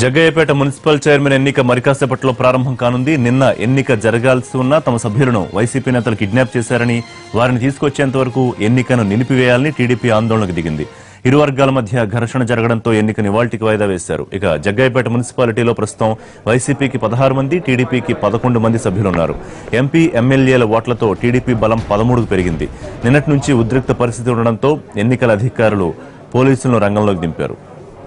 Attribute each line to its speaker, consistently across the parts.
Speaker 1: Jaggayyapeta municipal chairman ఎన్నిక మరికాసేపట్లో ప్రారంభం కానుంది నిన్న ఎన్నిక జరగాల్సి ఉన్నా తమ సభ్యులను వైసీపీ నేతలు కిడ్నాప్ చేశారని వారిని తీసుకొచ్చేంత వరకు ఎన్నికను నిలిపివేయాలని టీడీపీ ఆందోళనకు దిగింది ఇరు వర్గాల మధ్య ఘర్షణ జరగడంతో ఎన్నికని ఇవాల్టికి వాయిదా వేశారు ఇక జగ్గయ్యపేట మున్సిపాలిటీలో ప్రస్తుతం వైసీపీకి పదహారు మంది టీడీపీకి పదకొండు మంది సభ్యులున్నారు ఎంపీ ఎమ్మెల్యేల ఓట్లతో టీడీపీ బలం పదమూడుకు పెరిగింది నిన్నటి నుంచి ఉద్రిక్త పరిస్థితి ఉండడంతో ఎన్నికల అధికారులు పోలీసులను రంగంలోకి దింపారు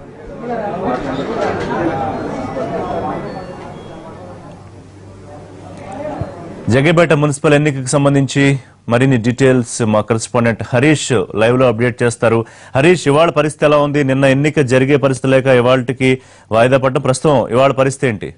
Speaker 1: జగ్గేపేట మున్సిపల్ ఎన్నికకు సంబంధించి మరిన్ని డీటెయిల్స్ మా కరెస్పాండెంట్ హరీష్ లైవ్ లో అప్డేట్ చేస్తారు హరీష్ ఇవాళ పరిస్థితి ఎలా ఉంది నిన్న ఎన్నిక జరిగే పరిస్థితి లేక ఇవాళకి వాయిదా పడడం ప్రస్తుతం ఇవాళ పరిస్థితి ఏంటి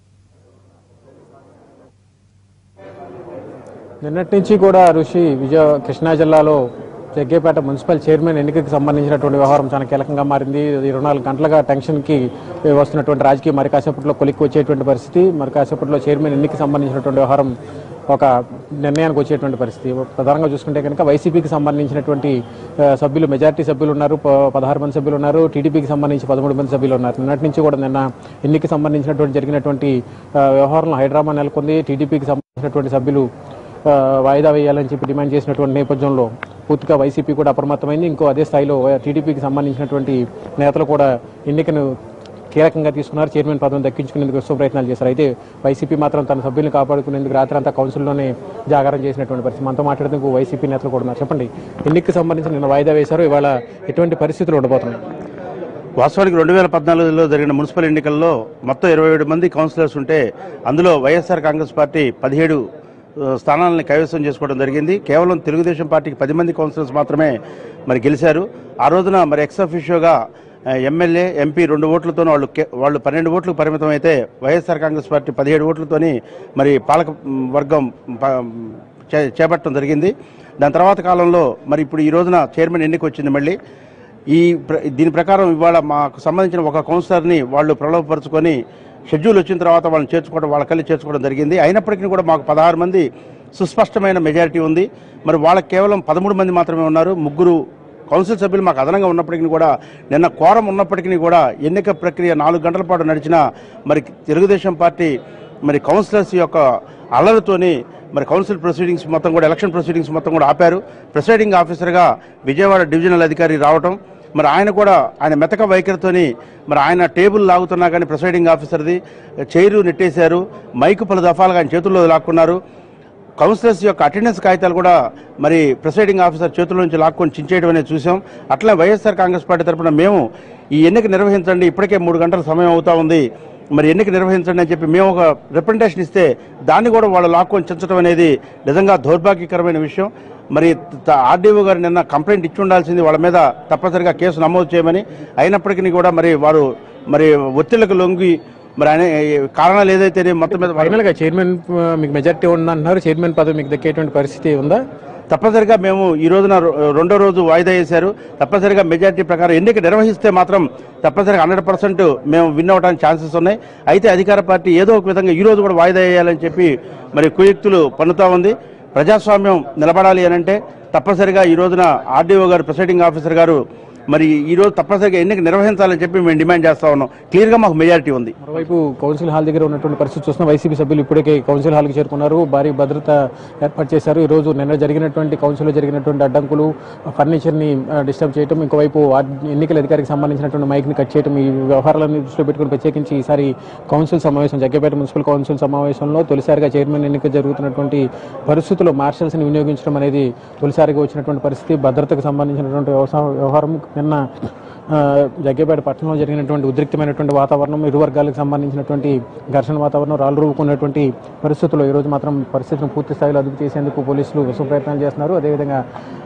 Speaker 2: నిన్నటి నుంచి కూడా ఋషి విజయ కృష్ణా జిల్లాలో జగ్గేపేట మున్సిపల్ చైర్మన్ ఎన్నికకి సంబంధించినటువంటి వ్యవహారం చాలా కీలకంగా మారింది ఇరవై నాలుగు గంటలుగా టెన్షన్కి వస్తున్నటువంటి రాజకీయ మరి కాసేపట్లో కొలిక్కి వచ్చేటువంటి పరిస్థితి మరి కాసేపట్లో చైర్మన్ ఎన్నికకి సంబంధించినటువంటి వ్యవహారం ఒక నిర్ణయానికి వచ్చేటువంటి పరిస్థితి ప్రధానంగా చూసుకుంటే కనుక వైసీపీకి సంబంధించినటువంటి ఆ, సభ్యులు మెజారిటీ సభ్యులు ఉన్నారు ప- పదహారు మంది సభ్యులు ఉన్నారు టీడీపీకి సంబంధించి పదమూడు మంది సభ్యులు ఉన్నారు నిన్నటి నుంచి కూడా నిన్న ఎన్నికకి సంబంధించినటువంటి జరిగినటువంటి ఆ, వ్యవహారంలో హైదరాబాద్ నెలకొంది టీడీపీకి సంబంధించినటువంటి సభ్యులు ఆ, వాయిదా వేయాలని చెప్పి డిమాండ్ చేసినటువంటి నేపథ్యంలో పూర్తిగా వైసీపీ కూడా అప్రమత్తమైంది ఇంకో అదే స్థాయిలో టీడీపీకి సంబంధించినటువంటి నేతలు కూడా ఎన్నికను కీలకంగా తీసుకున్నారు చైర్మన్ పదవిని దక్కించుకునేందుకు విశ్వ ప్రయత్నాలు చేశారు అయితే వైసీపీ మాత్రం తన సభ్యులను కాపాడుకునేందుకు రాత్రి అంతా కౌన్సిల్లోనే జాగారం చేసినటువంటి పరిస్థితి మనతో మాట్లాడేందుకు వైసీపీ నేతలు కూడా ఉన్నారు చెప్పండి ఎన్నికకి సంబంధించి నిన్న వాయిదా వేశారు ఇవాళ ఎటువంటి పరిస్థితులు ఉండబోతున్నాయి
Speaker 3: వాస్తవానికి రెండు వేల పద్నాలుగులో జరిగిన మున్సిపల్ ఎన్నికల్లో మొత్తం ఇరవై ఏడు మంది కౌన్సిలర్స్ ఉంటే అందులో వైఎస్ఆర్ కాంగ్రెస్ పార్టీ పదిహేడు ఆ, స్థానాలని కైవసం చేసుకోవడం జరిగింది కేవలం తెలుగుదేశం పార్టీకి పది మంది కౌన్సిలర్స్ మాత్రమే మరి గెలిచారు ఆ రోజున మరి ఎక్స్ అఫీషియోగా ఎమ్మెల్యే ఎంపీ రెండు ఓట్లతో వాళ్ళు కే- వాళ్ళు పన్నెండు ఓట్లకు పరిమితం అయితే వైఎస్ఆర్ కాంగ్రెస్ పార్టీ పదిహేడు ఓట్లతోని మరి పాలక మ్, వర్గం ప- చే- చేపట్టడం జరిగింది దాని తర్వాత కాలంలో మరి ఇప్పుడు ఈ రోజున చైర్మన్ ఎన్నిక వచ్చింది మళ్ళీ ఈ ప్ర- దీని ప్రకారం ఇవాళ మాకు సంబంధించిన ఒక కౌన్సిలర్ని వాళ్ళు ప్రలోభపరుచుకొని షెడ్యూల్ వచ్చిన తర్వాత వాళ్ళని చేర్చుకోవడం వాళ్ళ కలిసి చేర్చుకోవడం జరిగింది అయినప్పటికీ కూడా మాకు పదహారు మంది సుస్పష్టమైన మెజారిటీ ఉంది మరి వాళ్ళకి కేవలం పదమూడు మంది మాత్రమే ఉన్నారు ముగ్గురు కౌన్సిల్ సభ్యులు మాకు అదనంగా ఉన్నప్పటికీ కూడా నిన్న కోరం ఉన్నప్పటికీ కూడా ఎన్నిక ప్రక్రియ నాలుగు గంటల పాటు నడిచిన మరి తెలుగుదేశం పార్టీ మరి కౌన్సిలర్స్ యొక్క అల్లరితోని మరి కౌన్సిల్ ప్రొసీడింగ్స్ మొత్తం కూడా ఎలక్షన్ ప్రొసీడింగ్స్ మొత్తం కూడా ఆపారు ప్రిసైడింగ్ ఆఫీసర్గా విజయవాడ డివిజనల్ అధికారి రావటం మరి ఆయన కూడా ఆయన మెతక వైఖరితోని మరి ఆయన టేబుల్ లాగుతున్నా కానీ ప్రిసైడింగ్ ఆఫీసర్ది చైరు నెట్టేశారు మైకు పలు దఫాలుగా ఆయన చేతుల్లో లాక్కున్నారు కౌన్సిలర్స్ యొక్క అటెండెన్స్ కాగితాలు కూడా మరి ప్రిసైడింగ్ ఆఫీసర్ చేతుల నుంచి లాక్కొని చించేయడం అనేది చూసాం అట్లా వైఎస్ఆర్ కాంగ్రెస్ పార్టీ తరఫున మేము ఈ ఎన్నిక నిర్వహించండి ఇప్పటికే మూడు గంటల సమయం అవుతా ఉంది మరి ఎన్నిక నిర్వహించండి అని చెప్పి మేము ఒక రిప్రజెంటేషన్ ఇస్తే దాన్ని కూడా వాళ్ళు లాక్కొని చించడం అనేది నిజంగా దౌర్భాగ్యకరమైన విషయం మరి ఆర్డీఓ గారు నిన్న కంప్లైంట్ ఇచ్చి ఉండాల్సింది వాళ్ళ మీద తప్పనిసరిగా కేసు నమోదు చేయమని అయినప్పటికీ కూడా మరి వారు మరి ఒత్తిళ్లకు లొంగి మరి ఆయన కారణాలు ఏదైతే మొత్తం మీద
Speaker 2: ఫైనల్ గా చైర్మన్ ఆ, మీకు మెజారిటీ ఉందంటున్నారు చైర్మన్ పదవి మీకు దక్కేటువంటి పరిస్థితి ఉందా
Speaker 3: తప్పనిసరిగా మేము ఈ రోజున రొ- రెండో రోజు వాయిదా వేశారు తప్పనిసరిగా మెజారిటీ ప్రకారం ఎన్నిక నిర్వహిస్తే మాత్రం తప్పనిసరిగా హండ్రెడ్ పర్సెంట్ మేము విన్ అవడానికి ఛాన్సెస్ ఉన్నాయి అయితే అధికార పార్టీ ఏదో ఒక విధంగా ఈ రోజు కూడా వాయిదా వేయాలని చెప్పి మరి కుయుక్తులు పన్నుతా ఉంది ప్రజాస్వామ్యం నిలబడాలి అని అంటే తప్పనిసరిగా ఈ రోజున ఆర్డీఓ గారు ప్రిసైడింగ్ ఆఫీసర్ గారు మరి ఈ రోజు తప్పనిసరిగా ఎన్నిక నిర్వహించాలని చెప్పి మేము డిమాండ్ చేస్తా ఉన్నాం క్లియర్గా మాకు మెజారిటీ ఉంది
Speaker 2: మరోవైపు కౌన్సిల్ హాల్ దగ్గర ఉన్నటువంటి పరిస్థితి చూస్తున్న వైసీపీ సభ్యులు ఇప్పటికే కౌన్సిల్ హాల్కి చేరుకున్నారు భారీ భద్రత ఏర్పాటు చేశారు ఈ రోజు నిన్న జరిగినటువంటి కౌన్సిల్లో జరిగినటువంటి అడ్డంకులు ఫర్నిచర్ని డిస్టర్బ్ చేయడం ఇంకోవైపు వార్డ్ ఎన్నికల అధికారికి సంబంధించినటువంటి మైక్ని కట్ చేయడం ఈ వ్యవహారాలను దృష్టిలో పెట్టుకుని ప్రత్యేకించి ఈసారి కౌన్సిల్ సమావేశం జగ్గేపేట మున్సిపల్ కౌన్సిల్ సమావేశంలో తొలిసారిగా చైర్మన్ ఎన్నిక జరుగుతున్నటువంటి పరిస్థితుల్లో మార్షల్స్ని వినియోగించడం అనేది తొలిసారిగా వచ్చినటువంటి పరిస్థితి భద్రతకు సంబంధించినటువంటి వ్యవసాయ వ్యవహారం నిన్న ఆ, జగ్గేపేట పట్టణంలో జరిగినటువంటి ఉద్రిక్తమైనటువంటి వాతావరణం ఇరు వర్గాలకు సంబంధించినటువంటి ఘర్షణ వాతావరణం రాళ్ళు రూపుకున్నటువంటి పరిస్థితుల్లో ఈరోజు మాత్రం పరిస్థితిని పూర్తి స్థాయిలో అదుపు చేసేందుకు పోలీసులు విశ్వ ప్రయత్నాలు చేస్తున్నారు అదేవిధంగా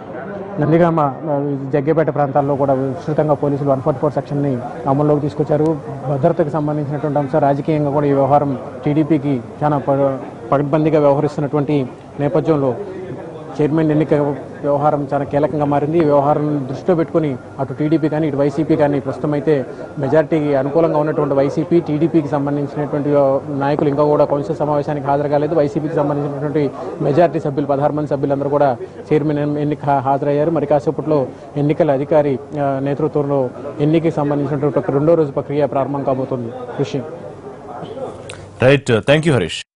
Speaker 2: నందిగామ ఆ, జగ్గేపేట ప్రాంతాల్లో కూడా విస్తృతంగా పోలీసులు వన్ ఫార్టీ ఫోర్ సెక్షన్ని అమల్లోకి తీసుకొచ్చారు భద్రతకు సంబంధించినటువంటి అంశం రాజకీయంగా కూడా ఈ వ్యవహారం టీడీపీకి చాలా ప- పకడ్బందీగా వ్యవహరిస్తున్నటువంటి నేపథ్యంలో చైర్మన్ ఎన్నిక వ్యవహారం చాలా కీలకంగా మారింది ఈ వ్యవహారం దృష్టిలో పెట్టుకుని అటు టీడీపీ కానీ ఇటు వైసీపీ కానీ ప్రస్తుతం అయితే మెజార్టీకి అనుకూలంగా ఉన్నటువంటి వైసీపీ టీడీపీకి సంబంధించినటువంటి నాయకులు ఇంకా కూడా కౌన్సిల్ సమావేశానికి హాజరు కాలేదు వైసీపీకి సంబంధించినటువంటి మెజార్టీ సభ్యులు పదహారు మంది సభ్యులందరూ కూడా చైర్మన్ ఎన్- ఎన్నిక హా- హాజరయ్యారు మరి కాసేపట్లో ఎన్నికల అధికారి ఆ, నేతృత్వంలో ఎన్నికకి సంబంధించినటువంటి ఒక రెండో రోజు ప్రక్రియ ప్రారంభం కాబోతుంది కృషి
Speaker 1: రైట్ థ్యాంక్ యూ హరీష్